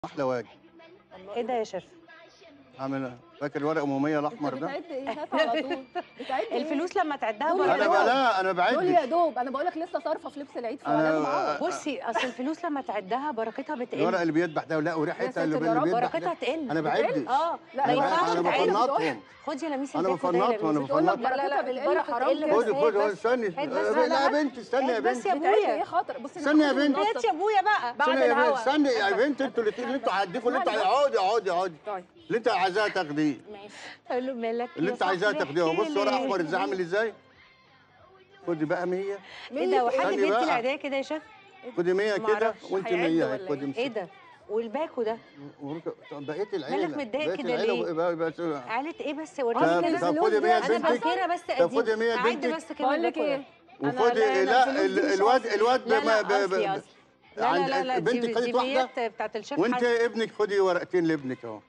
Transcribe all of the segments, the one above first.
احلى واجب ايه ده يا شيف عامل فاكر الورق اموميه الاحمر ده بتعد ايه خاف على طول بتعد ايه الفلوس لما تعدها دول انا يا بركتها دوب. بلا انا دول يا بعد دوب انا بقول لك لسه صارفه في لبس العيد أنا- فلازم اعوض بصي اصل الفلوس لما تعدها بركتها الورق بتقل اللي بيدبح ده لا يا وريحتها اللي ساتر يا رب، بيدبح بركتها ده تقل انا بعد اه لا ما انا ينفعش انا تعد بفنطهم خدي يا لميس انا الباكو ده يا بفنطهم انا لميس. بتقول لك بفنطهم بركتها لا، لا، بتقل البركة حرام بتقل كده بس خدي هي خدي بس- استني هات بس، لا لا، لا يا لا. بنتي استني يا هات بس بنتي يا بتعد ايه ابويا خاطر بصي استني يا بنت. هات يا ابويا بقى بعد استني يا بنت الهوا. استني يا بنت انتوا اللي اللي انتوا هتديكوا اللي انت اقعدي اقعدي اقعدي طيب اللي انت عايزاه تاخديه ماشي اقول له مالك اللي يا انت عايزاه صاحبي تاخديه احكي بص ورق لي. احمر ازاي عامل ازاي خدي بقى 100 ايه ده وحد استني بيدي بقى. العيديه كده يا شيف خدي 100 كده معرفش، وانت هيعد 100 ولا خدي ايه؟ امسكي ايه ده والباكو ده بقيت العيله مالك متضايق بقيت كده العيلة ليه؟ بقى- بقى- عيله ايه بس طب وريني كده طب خدي 100 انا لبنتك فاكره بس طب قديم خدي 100 عد لبنتك بس كده بقول لك الباكو ده. ايه أنا وخدي لا، لا الفلوس دي ال- مش الواد قصدي. الواد لا ب- لا ب- قصدي ب- قصدي. لا لا لا لا بنتك دي, خدت دي واحده ميات بتاعت الشيف وانت حسن. ابنك خدي ورقتين لابنك اهو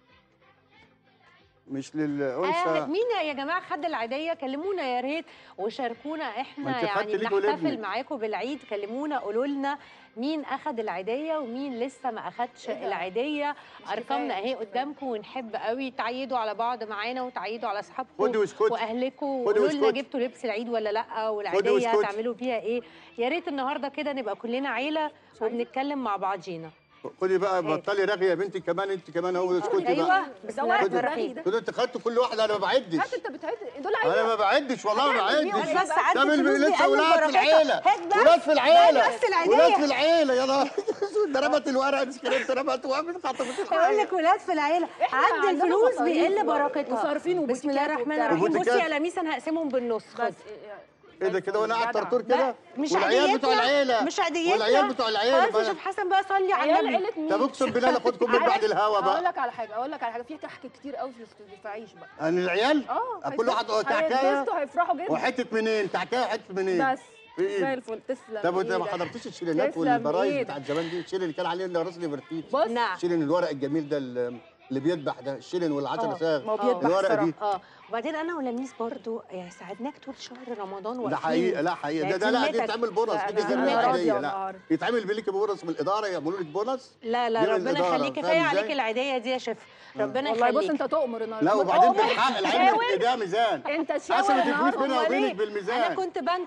مش آه للانثى مين يا جماعه خد العيديه كلمونا يا ريت وشاركونا ما احنا انت خدت يعني ليك نحتفل ولابنك. معاكم بالعيد كلمونا قولوا لنا مين اخد العيديه ومين لسه ما اخدش ايه ده؟ العيديه مش ارقامنا كفاية، اهي مش كفاية. قدامكم ونحب قوي تعيدوا على بعض معانا وتعيدوا على اصحابكم خدي واسكتي واهلكم خدي وقولوا لنا واسكتي. جبتوا لبس العيد ولا لا والعيديه واسكتي. هتعملوا بيها ايه يا ريت النهارده كده نبقى كلنا عيله عايزة. وبنتكلم مع بعضينا خدي بقى ايه؟ بطلي رغي يا بنتي كمان انت كمان اهو اسكتي ايوه بقى بسم ده الله وقت الرحمن الرغي الرحيم ده. كده انت خدتوا كل واحد انا ما بعدش هات انت بتعد دول انا عيله ما بعدش والله ما هات بيهم بعدش ايه بس بقى؟ عد ده من الفلوس دي لسه قلب ولاد في بركتها. العيله هات بس ولاد في العيله بس العيدية. ولاد في العيله يا نهار ده رمت الورق سكرت رمت وقفت خطفت يقول لك ولاد في العيله عد عندنا الفلوس مصاريف بيقل و- بركتها وصارفين بسم الله وبوتيكات الرحمن وبتاع. الرحيم بصي وبوتيكات. يا لميس انا هقسمهم بالنص خد بس ايه ده كده وانا قاعد جدع. طرطور كده مش والعيال بتوع عاديتنا العيله مش عاديتنا والعيال بتوع العيله خلاص يا بقى. شيف حسن بقى صلي على عيال النبي عيله مين طب اقسم بالله ناخدكم من بعد الهوا هقول بقى لك على حاجه اقول لك على حاجه في كحك كتير قوي في الاستوديو فعيش بقى ان العيال اه كل واحد هيتبسطوا- تعكايه هيتبسطوا هيفرحوا جدا وحته منين تعكايه حته منين بس في زي ايه الفل تسلم طب وانت ما إيدك. حضرتيش الشيلينات تسلم والبرايز إيدك. بتاعت زمان دي الشيلين اللي كان عليه اللي راس نفرتيتي بص نعم الشيلين الورق الجميل ده اللي اللي بيذبح ده الشيلين والعشرة آه، ساغ ما هو آه. بيذبح الورقه دي الصراحة. اه وبعدين انا ولميس برضو يعني ساعدناك طول شهر رمضان لا واقفين. حقيقه لا حقيقه ده يعني ده لا دي ذمتك. بتعمل بونص لا، دي أنا- غير أنا عاديه راضية لا النهاردة. يتعمل بيلك بونص من الاداره يعملوا لك بونص لا لا دي من ربنا الإدارة، يخليك فاهم كفايه إزاي؟ عليك العيديه دي يا شيف ربنا والله بص يخليك انت تؤمر النهارده لا وبعدين تؤمر. بالحق العلم حاول. ده ميزان انت حسب تشاور الفلوس النهارده بينها أمال وبينك إيه؟ انا بالميزان كنت بنكر